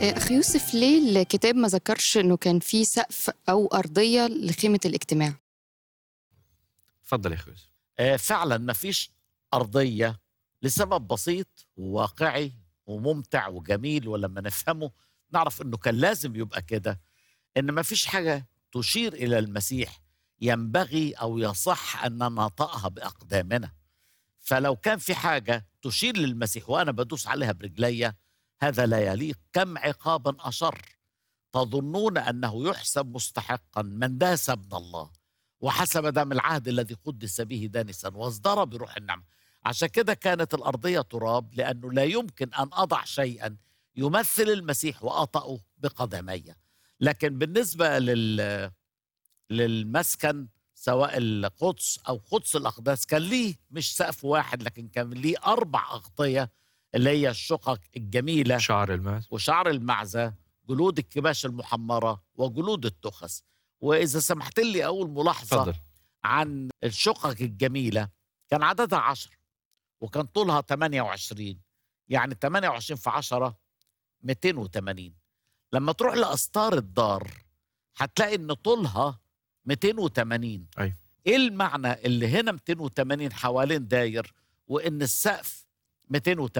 أخي يوسف ليه الكتاب ما ذكرش إنه كان في سقف أو أرضية لخيمة الاجتماع؟ اتفضل يا اخي يوسف آه، فعلا ما فيش أرضية لسبب بسيط وواقعي وممتع وجميل ولما نفهمه نعرف أنه كان لازم يبقى كده أن ما فيش حاجة تشير إلى المسيح ينبغي أو يصح أن نطأها بأقدامنا فلو كان في حاجة تشير للمسيح وأنا بدوس عليها برجليا هذا لا يليق كم عقاب أشر تظنون أنه يحسب مستحقا من داس ابن الله وحسب دم العهد الذي قدس به دانسا واصدر بروح النعمة عشان كده كانت الأرضية تراب لأنه لا يمكن أن أضع شيئا يمثل المسيح وأطأه بقدمي لكن بالنسبة لل للمسكن سواء القدس أو قدس الأقداس كان ليه مش سقف واحد لكن كان ليه أربع أغطية اللي هي الشقق الجميلة شعر الماس وشعر المعزة جلود الكباش المحمرة وجلود التخس وإذا سمحت لي أول ملاحظة اتفضل عن الشقق الجميلة كان عددها عشر وكان طولها 28 يعني 28 في 10 280 لما تروح لأسطار الدار هتلاقي إن طولها 280 أيوة. إيه المعنى اللي هنا 280 حوالين داير وإن السقف 280